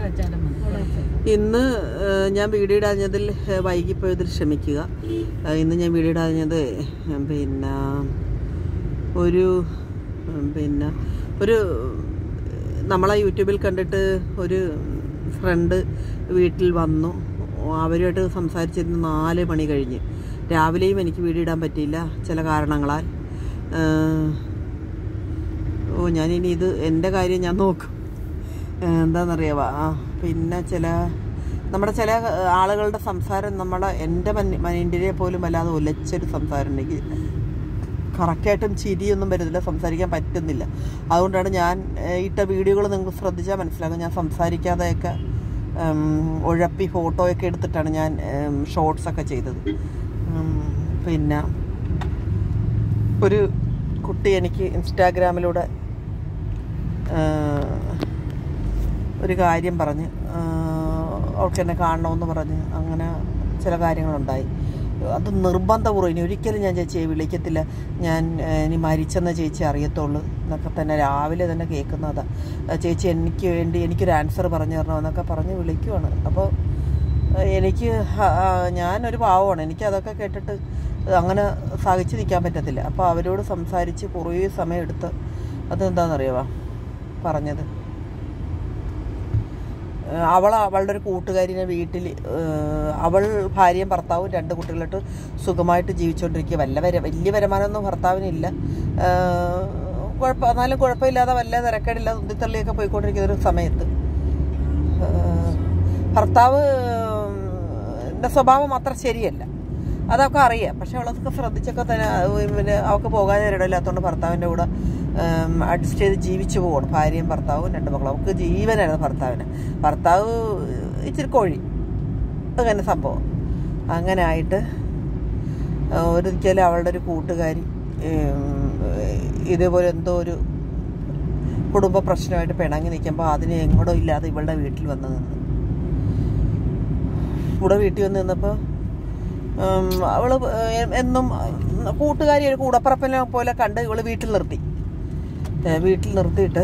വെച്ചാലും മതി കുഴപ്പമില്ല. ഇന്ന് ഏഹ്, ഞാൻ വീഡിയോ ഇടാഞ്ഞതിൽ ഏഹ്, വൈകിപ്പോയതിൽ ക്ഷമിക്കുക ഏഹ്, ഇന്ന് ഞാൻ വീഡിയോ ഇടാഞ്ഞത് ഏഹ്, പിന്നെ ഒരു ഉം, പിന്നെ ഒരു നമ്മളെ യൂട്യൂബിൽ കണ്ടിട്ട് ഒരു ഫ്രണ്ട് വീട്ടിൽ വന്നു അവരുമായിട്ട് സംസാരിച്ചിരുന്ന് നാല് മണി കഴിഞ്ഞ് രാവിലെയും എനിക്ക് വീഡിയോ ഇടാൻ പറ്റിയില്ല ചില കാരണങ്ങളാൽ ഏഹ്, ഓ ഞാനിനി ഇത് എൻ്റെ കാര്യം ഞാൻ നോക്കും ഏഹ് എന്താണെന്നറിയാവോ ആ പിന്നെ ചില നമ്മുടെ ചില ആളുകളുടെ സംസാരം നമ്മളെ എൻ്റെ മൈൻഡിനെ പോലും വല്ലാതെ ഉലച്ചൊരു സംസാരം എനിക്ക് കറക്റ്റായിട്ടും ചിരിയൊന്നും വരുന്നില്ല സംസാരിക്കാൻ പറ്റുന്നില്ല അതുകൊണ്ടാണ് ഞാൻ ഏഹ്, ഇട്ട വീഡിയോകൾ നിങ്ങൾക്ക് ശ്രദ്ധിച്ചാൽ മനസ്സിലാകും ഞാൻ സംസാരിക്കാതെയൊക്കെ ഉം, ഉഴപ്പി ഫോട്ടോയൊക്കെ എടുത്തിട്ടാണ് ഞാൻ ഷോർട്സ് ഒക്കെ ചെയ്തത് ഉം, പിന്നെ ഒരു കുട്ടി എനിക്ക് ഇൻസ്റ്റാഗ്രാമിലൂടെ ആഹ്, ഒരു കാര്യം പറഞ്ഞ് ആഹ്, അവൾക്ക് എന്നെ കാണണമെന്ന് പറഞ്ഞ് അങ്ങനെ ചില കാര്യങ്ങളുണ്ടായി അത് നിർബന്ധപൂർവ്വം ഇനി ഒരിക്കലും ഞാൻ ചേച്ചിയെ വിളിക്കത്തില്ല ഞാൻ ആഹ്, ഇനി മരിച്ചെന്ന ചേച്ചി അറിയത്തുള്ളൂ എന്നൊക്കെ തന്നെ രാവിലെ തന്നെ കേൾക്കുന്നതാ ആ, ചേച്ചി എനിക്ക് വേണ്ടി എനിക്കൊരു ആൻസർ പറഞ്ഞു തരണം എന്നൊക്കെ പറഞ്ഞ് വിളിക്കുവാണ് അപ്പോൾ എനിക്ക് ഹ- ആ, ഞാനൊരു പാവമാണ് എനിക്ക് അതൊക്കെ കേട്ടിട്ട് അങ്ങനെ സഹിച്ച് നിൽക്കാൻ പറ്റത്തില്ല അപ്പോൾ അവരോട് സംസാരിച്ച് കുറേ സമയം എടുത്ത് അതെന്താണെന്നറിയാവാ പറഞ്ഞത് ഏഹ് അവൾ അവളുടെ ഒരു കൂട്ടുകാരിനെ വീട്ടിൽ ഏഹ് അവൾ ഭാര്യയും ഭർത്താവും രണ്ട് കുട്ടികളായിട്ട് സുഖമായിട്ട് ജീവിച്ചുകൊണ്ടിരിക്കുക വല്ല വര വലിയ വരുമാനമൊന്നും ഭർത്താവിനില്ല ഏഹ് കുഴപ്പം എന്നാലും കുഴപ്പമില്ലാതെ വല്ല തിരക്കേടില്ലാതെ ഉന്തിത്തള്ളിയൊക്കെ പോയിക്കൊണ്ടിരിക്കുന്ന ഒരു സമയത്ത് ഏഹ് ഭർത്താവ് ന്റെ സ്വഭാവം അത്ര ശരിയല്ല അതൊക്കെ അറിയാം പക്ഷെ അവളൊക്കെ ശ്രദ്ധിച്ചൊക്കെ തന്നെ ഉം, പിന്നെ അവൾക്ക് പോകാൻ ഇടയില്ലാത്തതുകൊണ്ട് ഭർത്താവിൻ്റെ കൂടെ അഡ്ജസ്റ്റ് ചെയ്ത് ജീവിച്ചു പോകണം ഭാര്യയും ഭർത്താവും രണ്ട് മക്കളും അവൾക്ക് ജീവനായിരുന്നു ഭർത്താവിന് ഭർത്താവ് ഇച്ചിരി കോഴി അങ്ങനെ സംഭവം അങ്ങനെ ആയിട്ട് ഒരിക്കലും അവളുടെ ഒരു കൂട്ടുകാരി ഉം, ഇതേപോലെ എന്തോ ഒരു കുടുംബ പ്രശ്നമായിട്ട് പിണങ്ങി നിൽക്കുമ്പോൾ അതിന് എങ്ങോട്ടോ ഇല്ലാതെ ഇവളുടെ വീട്ടിൽ വന്ന് നിന്ന് ഇവിടെ വീട്ടിൽ വന്ന് നിന്നപ്പോൾ അവള് എ- എന്നും കൂട്ടുകാരി ഒരു കൂടപ്പറപ്പിനെ പോലെ കണ്ട് ഇവള് വീട്ടിൽ നിർത്തി ഏ, വീട്ടിൽ നിർത്തിയിട്ട്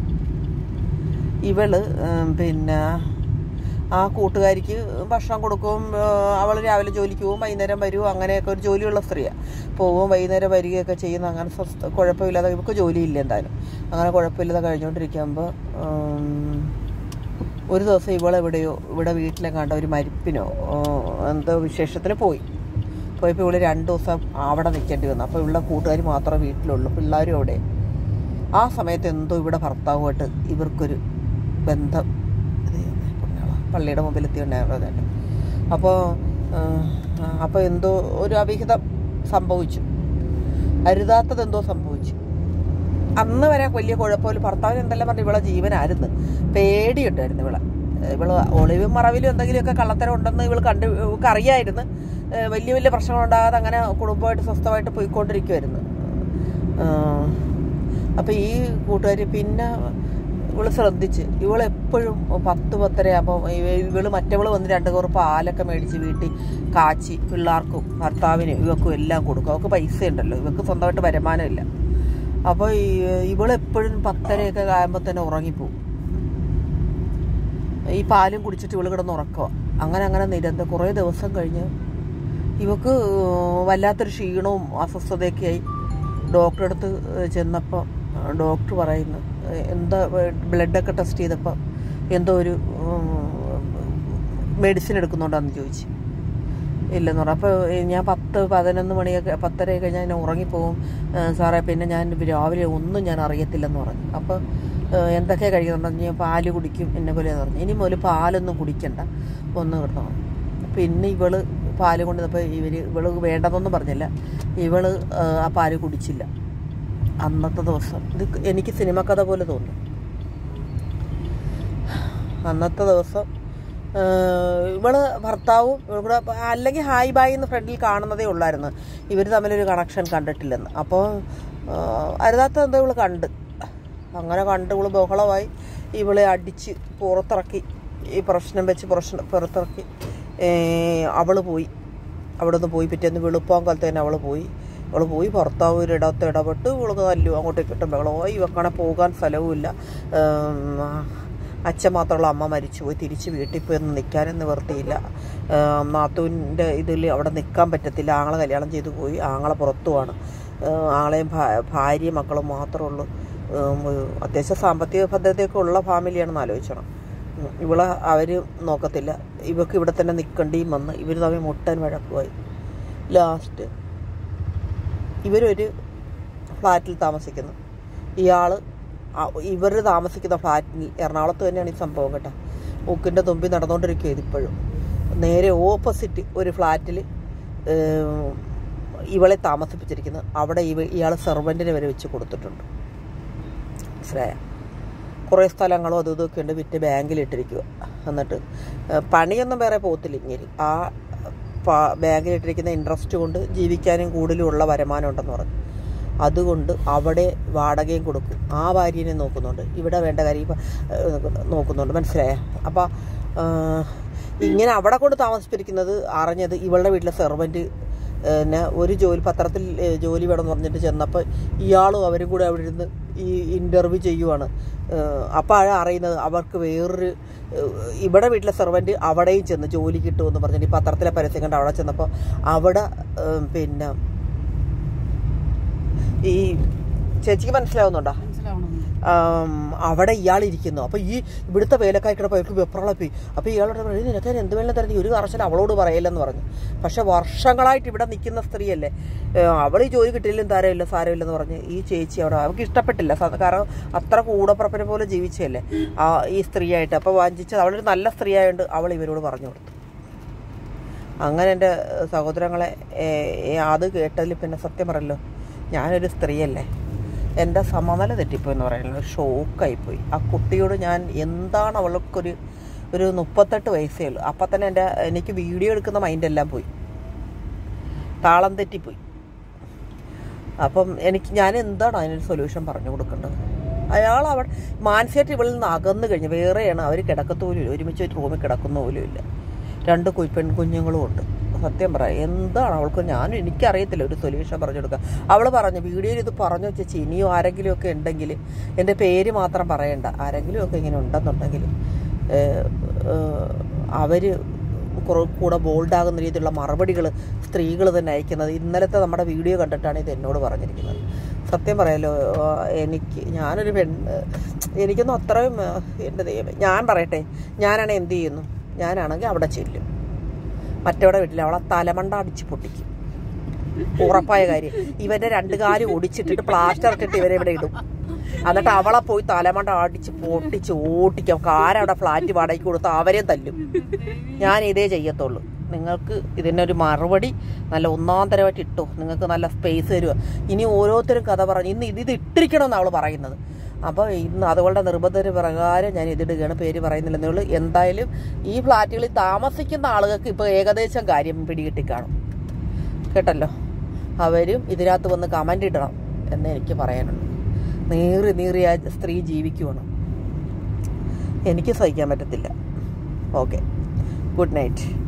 ഇവള് ഉം, പിന്നെ ആ കൂട്ടുകാരിക്ക് ഭക്ഷണം കൊടുക്കും അവൾ രാവിലെ ജോലിക്ക് പോകും വൈകുന്നേരം വരും അങ്ങനെയൊക്കെ ഒരു ജോലിയുള്ള സ്ത്രീയാണ് പോവും വൈകുന്നേരം വരികയൊക്കെ ചെയ്യുന്ന അങ്ങനെ സ്വസ്ഥ കുഴപ്പമില്ലാതെ ഇവർക്ക് ജോലിയില്ല എന്തായാലും അങ്ങനെ കുഴപ്പമില്ലാതെ കഴിഞ്ഞുകൊണ്ടിരിക്കുമ്പോൾ ഒരു ദിവസം ഇവളെവിടെയോ ഇവിടെ വീട്ടിലെ കണ്ട ഒരു മരിപ്പിനോ ആ, എന്തോ വിശേഷത്തിന് പോയി പോയപ്പോൾ ഇവള് രണ്ട് ദിവസം അവിടെ നിൽക്കേണ്ടി വന്നു അപ്പോൾ ഇവളുടെ കൂട്ടുകാർ മാത്രമേ വീട്ടിലുള്ളൂ പിള്ളേരും അവിടെ ആ സമയത്ത് എന്തോ ഇവിടെ ഭർത്താവുമായിട്ട് ഇവർക്കൊരു ബന്ധം ദൈവമേ, പുണ്യാള. പള്ളിയുടെ മുമ്പിൽ എത്തിയുണ്ടായിരുന്നു അപ്പോൾ അപ്പോൾ എന്തോ ഒരു അവിഹിതം സംഭവിച്ചു അരുതാത്തത് എന്തോ സംഭവിച്ചു അന്ന് വരെ വലിയ കുഴപ്പമില്ല ഭർത്താവിന് എന്തെല്ലാം പറഞ്ഞു ഇവളെ ജീവനായിരുന്നു പേടിയുണ്ടായിരുന്നു ഇവളെ ഇവള് ഒളിവും മറവിലും എന്തെങ്കിലുമൊക്കെ കള്ളത്തരം ഉണ്ടെന്ന് ഇവൾ കണ്ട് ഇവൾക്ക് അറിയായിരുന്നു ഏഹ് വലിയ വലിയ പ്രശ്നങ്ങളുണ്ടാകാതെ അങ്ങനെ കുടുംബമായിട്ട് സ്വസ്ഥമായിട്ട് പോയിക്കൊണ്ടിരിക്കുമായിരുന്നു അപ്പം ഈ കൂട്ടുകാർ പിന്നെ ഇവള് ശ്രദ്ധിച്ച് ഇവളെപ്പോഴും പത്ത് പത്തര ആകുമ്പോൾ ഇവള് മറ്റവള് വന്ന് രണ്ട് കുറവ് പാലൊക്കെ മേടിച്ച് വീട്ടിൽ കാച്ചി പിള്ളേർക്കും ഭർത്താവിനും ഇവക്കും എല്ലാം കൊടുക്കും അവൾക്ക് പൈസ ഉണ്ടല്ലോ ഇവക്ക് സ്വന്തമായിട്ട് വരുമാനമില്ല അപ്പോൾ ഈ ഇവളെപ്പോഴും പത്തരയൊക്കെ ആകുമ്പോൾ തന്നെ ഉറങ്ങിപ്പോവും ഈ പാലും കുടിച്ചിട്ട് ഇവള് കിടന്ന് ഉറക്കുക അങ്ങനെ അങ്ങനെ നിരന്തരം കുറേ ദിവസം കഴിഞ്ഞ് ഇവക്ക് വല്ലാത്തൊരു ക്ഷീണവും അസ്വസ്ഥതയൊക്കെ ആയി ഡോക്ടറെ അടുത്ത് ചെന്നപ്പോൾ ഡോക്ടർ പറയുന്നു എന്താ ബ്ലഡൊക്കെ ടെസ്റ്റ് ചെയ്തപ്പോൾ എന്തോ ഒരു മെഡിസിൻ എടുക്കുന്നുണ്ടോന്ന് ചോദിച്ചു ഇല്ലെന്ന് പറഞ്ഞു അപ്പോൾ ഞാൻ പത്ത് പതിനൊന്ന് മണിയൊക്കെ പത്തര കഴിഞ്ഞാൽ ഞാൻ ഉറങ്ങിപ്പോവും ഏഹ് സാറേ പിന്നെ ഞാൻ രാവിലെ ഒന്നും ഞാൻ അറിയത്തില്ലെന്ന് പറഞ്ഞു അപ്പോൾ ഏഹ് എന്തൊക്കെ കഴിക്കുന്നുണ്ടെന്ന് ഞാൻ പാല് കുടിക്കും എന്നെ പോലെ പറഞ്ഞു ഇനി മുതൽ പാലൊന്നും കുടിക്കണ്ട ഒന്ന് കിടന്നു പിന്നെ ഇവള് പാല് കൊണ്ടുവന്നപ്പോൾ ഇവര് ഇവള് വേണ്ടതൊന്നും പറഞ്ഞില്ല ഇവള് ഏഹ് ആ പാല് കുടിച്ചില്ല അന്നത്തെ ദിവസം ഇത് എനിക്ക് സിനിമ കഥ പോലെ തോന്നി അന്നത്തെ ദിവസം ഏഹ് ഇവള് ഭർത്താവും ഇവളുടെ അല്ലെങ്കിൽ ഹായ് ബായ് എന്ന് ഫ്രണ്ടിൽ കാണുന്നതേ ഉള്ളായിരുന്നു ഇവർ തമ്മിലൊരു കണക്ഷൻ കണ്ടിട്ടില്ലെന്ന് അപ്പോൾ അരുതാത്ത എന്തോ ഇവള് കണ്ട് അങ്ങനെ കണ്ട് ഇവള് ബഹളമായി ഇവളെ അടിച്ച് പുറത്തിറക്കി ഈ പ്രശ്നം വെച്ച് പ്രശ്നം പുറത്തിറക്കി ഏഹ് അവള് പോയി അവിടെ നിന്ന് പോയി പിറ്റേന്ന് വെളുപ്പാൻ കാലത്ത് തന്നെ അവള് പോയി അവള് പോയി ഭർത്താവ് ഒരിടത്ത് ഇടപെട്ട് ഇവൾക്ക് തല്ലു അങ്ങോട്ടേക്ക് ഇട്ടും ബഹളമായി ഇവക്കാണെ പോകാൻ സ്ഥലവുമില്ല ഏം, അച്ഛൻ മാത്രമുള്ള അമ്മ മരിച്ചുപോയി തിരിച്ച് വീട്ടിൽ പോയി ഒന്നും നിൽക്കാനും നിവർത്തിയില്ല ഏഹ് നാത്തൂൻ്റെ ഇതിൽ അവിടെ നിൽക്കാൻ പറ്റത്തില്ല ആങ്ങളെ കല്യാണം ചെയ്തു പോയി ആങ്ങളെ പുറത്തുമാണ് ഏഹ് ആങ്ങളെയും ഭാ- ഭാര്യയും മക്കളും മാത്രമേ ഉള്ളൂ ഏഹ് ഒരു അത്യാവശ്യം സാമ്പത്തിക ഭദ്രതയൊക്കെ ഉള്ള ഫാമിലിയാണെന്ന് ആലോചിക്കണം ഉം. ഇവളെ അവർ നോക്കത്തില്ല ഇവക്ക് ഇവിടെ തന്നെ നിൽക്കേണ്ടിയും വന്ന് ഇവർ തമ്മിൽ മുട്ടാൻ വഴക്കുമായി ലാസ്റ്റ് ഇവരൊരു ഫ്ലാറ്റിൽ താമസിക്കുന്നു ഇയാൾ ഇവർ താമസിക്കുന്ന ഫ്ലാറ്റിൽ എറണാകുളത്ത് തന്നെയാണ് ഈ സംഭവം കേട്ടോ മൂക്കിൻ്റെ തുമ്പി നടന്നുകൊണ്ടിരിക്കുക ഇതിപ്പോഴും നേരെ ഓപ്പോസിറ്റ് ഒരു ഫ്ലാറ്റിൽ ഇവളെ താമസിപ്പിച്ചിരിക്കുന്നത് അവിടെ ഇവ ഇയാൾ സെർവൻറ്റിനെ വരെ വെച്ച് കൊടുത്തിട്ടുണ്ട് മനസ്സിലായ കുറേ സ്ഥലങ്ങളും അതും ഇതൊക്കെ ഉണ്ട് വിറ്റ് ബാങ്കിലിട്ടിരിക്കുക എന്നിട്ട് ഏഹ് പണിയൊന്നും വേറെ പോകത്തില്ല ഇങ്ങനെ ആ പ- ബാങ്കിലിട്ടിരിക്കുന്ന ഇൻട്രസ്റ്റ് കൊണ്ട് ജീവിക്കാനും കൂടുതലുള്ള വരുമാനം ഉണ്ടെന്ന് പറഞ്ഞു അതുകൊണ്ട് അവിടെ വാടകയും കൊടുക്കും ആ ഭാര്യനെ നോക്കുന്നുണ്ട് ഇവിടെ വേണ്ട കാര്യം ഇപ്പം, ഏഹ്, നോക്കുന്നുണ്ട് മനസ്സിലായ അപ്പം ഇങ്ങനെ അവിടെ കൊണ്ട് താമസിപ്പിരിക്കുന്നത് അറിഞ്ഞത് ഇവളുടെ വീട്ടിലെ സെർവൻറ്റ് പിന്നെ ഒരു ജോലി പത്രത്തിൽ ഏഹ്, ജോലി വേണമെന്ന് പറഞ്ഞിട്ട് ചെന്നപ്പോൾ ഇയാളും അവരും കൂടെ അവിടെ ഇരുന്ന് ഈ ഇൻ്റർവ്യൂ ചെയ്യുവാണ് അപ്പോഴാണ് അറിയുന്നത് അവർക്ക് വേറൊരു ഏഹ്, ഇവിടെ വീട്ടിലെ സെർവൻറ്റ് അവിടെയും ചെന്ന് ജോലി കിട്ടുമെന്ന് പറഞ്ഞിട്ട് ഈ പത്രത്തിലെ പരസ്യം കണ്ട് അവിടെ ചെന്നപ്പോൾ അവിടെ ഏഹ്, പിന്നെ ഈ ചേച്ചിക്ക് മനസ്സിലാവുന്നുണ്ടോ ആം, അവിടെ ഇയാൾ ഇരിക്കുന്നു അപ്പോൾ ഈ ഇവിടുത്തെ വേലക്കാരിക്കടപ്പോൾ അയാൾക്ക് വെപ്രളപ്പി അപ്പോൾ ഇയാളോട് പറഞ്ഞു നിനക്ക് എന്ത് വേണം തരുന്ന ഒരു കാർശനം അവളോട് പറയില്ലെന്ന് പറഞ്ഞു പക്ഷെ വർഷങ്ങളായിട്ട് ഇവിടെ നിൽക്കുന്ന സ്ത്രീയല്ലേ ഏ, അവൾ ഈ ജോലി കിട്ടിയില്ലെങ്കിലും താരമില്ല സാരമില്ലെന്ന് പറഞ്ഞ് ഈ ചേച്ചി അവിടെ അവൾക്ക് ഇഷ്ടപ്പെട്ടില്ല സ- കാരണം അത്ര കൂടപ്പുറപ്പിനെ പോലെ ജീവിച്ചല്ലേ ആ ഈ സ്ത്രീയായിട്ട് അപ്പോൾ വാഞ്ചിച്ചത് അവളൊരു നല്ല സ്ത്രീ ആയതുകൊണ്ട് അവൾ ഇവരോട് പറഞ്ഞു കൊടുത്തു അങ്ങനെ എൻ്റെ സഹോദരങ്ങളെ ഏ, ഏ, അത് കേട്ടതിൽ പിന്നെ സത്യം പറയല്ലോ ഞാനൊരു സ്ത്രീയല്ലേ എൻ്റെ സമനില തെറ്റിപ്പോയി എന്ന് പറയുന്നത് ഷോക്കായിപ്പോയി ആ കുട്ടിയോട് ഞാൻ എന്താണ് അവൾക്കൊരു ഒരു മുപ്പത്തെട്ട് വയസ്സേ ഉള്ളൂ അപ്പം തന്നെ എൻ്റെ എനിക്ക് വീഡിയോ എടുക്കുന്ന മൈൻഡെല്ലാം പോയി താളം തെറ്റിപ്പോയി അപ്പം എനിക്ക് ഞാൻ എന്താണ് അതിനൊരു സൊല്യൂഷൻ പറഞ്ഞു കൊടുക്കേണ്ടത് അയാൾ അവിടെ മാനസികമായിട്ട് ഇവളിൽ നിന്ന് അകന്നു കഴിഞ്ഞ് വേറെയാണ് അവർ കിടക്കത്തോലും ഇല്ല ഒരുമിച്ച് ഒരു റൂമിൽ കിടക്കുന്ന പോലും ഇല്ല രണ്ട് കു പെൺകുഞ്ഞുങ്ങളും ഉണ്ട് സത്യം പറയാം എന്താണ് അവൾക്ക് ഞാൻ എനിക്കറിയത്തില്ല ഒരു സൊല്യൂഷൻ പറഞ്ഞു കൊടുക്കുക അവൾ പറഞ്ഞു വീഡിയോയിൽ ഇത് പറഞ്ഞു വെച്ചാൽ ഇനിയും ആരെങ്കിലും ഒക്കെ ഉണ്ടെങ്കിൽ എൻ്റെ പേര് മാത്രം പറയണ്ട ആരെങ്കിലും ഒക്കെ ഇങ്ങനെ ഉണ്ടെന്നുണ്ടെങ്കിൽ അവർ കുറേ കൂടെ ബോൾഡാകുന്ന രീതിയിലുള്ള മറുപടികൾ സ്ത്രീകൾ തന്നെ അയക്കുന്നത് ഇന്നലത്തെ നമ്മുടെ വീഡിയോ കണ്ടിട്ടാണ് ഇത് എന്നോട് പറഞ്ഞിരിക്കുന്നത് സത്യം പറയാലോ ആ, എനിക്ക് ഞാനൊരു പെണ്ണ് എനിക്കൊന്നും അത്രയും ആ, എൻ്റെ ദൈവമേ ഞാൻ പറയട്ടെ ഞാനാണ് എന്ത് ചെയ്യുന്നു ഞാനാണെങ്കിൽ അവിടെ ചെല്ലും മറ്റവിടെ വീട്ടിൽ അവളെ തലമണ്ട അടിച്ച് പൊട്ടിക്കും ഉറപ്പായ കാര്യം ഇവന്റെ രണ്ട് കാലും ഒടിച്ചിട്ടിട്ട് പ്ലാസ്റ്റർ ഇട്ടിട്ട് ഇവരെ ഇവിടെ ഇടും എന്നിട്ട് അവളെ പോയി തലമണ്ട അടിച്ച് പൊട്ടിച്ച് ഓട്ടിക്കും ആരവിടെ ഫ്ലാറ്റ് വാടകയ്ക്ക് കൊടുത്ത് അവരെയും തല്ലും ഞാൻ ഇതേ ചെയ്യത്തുള്ളൂ നിങ്ങൾക്ക് ഇതിനൊരു മറുപടി നല്ല ഒന്നാം തരമായിട്ട് ഇട്ടോ നിങ്ങൾക്ക് നല്ല സ്പേസ് തരുക ഇനി ഓരോരുത്തരും കഥ പറഞ്ഞു ഇന്ന് ഇത് ഇത് ഇട്ടിരിക്കണമെന്ന് അവൾ പറയുന്നത് അപ്പോൾ ഇന്ന് അതുകളുടെ നിർബന്ധ പ്രകാരം ഞാൻ ഇതിടുകയാണ് പേര് പറയുന്നില്ലെന്നേ ഉള്ളൂ എന്തായാലും ഈ ഫ്ലാറ്റുകളിൽ താമസിക്കുന്ന ആളുകൾക്ക് ഇപ്പോൾ ഏകദേശം കാര്യം പിടികിട്ടി കാണും കേട്ടല്ലോ അവരും ഇതിനകത്ത് വന്ന് കമൻ്റ് ഇടണം എന്ന് എനിക്ക് പറയാനുണ്ട് നീറി നീറി ആ സ്ത്രീ ജീവിക്കുവാണ് എനിക്ക് സഹിക്കാൻ പറ്റത്തില്ല ഓക്കെ ഗുഡ് നൈറ്റ്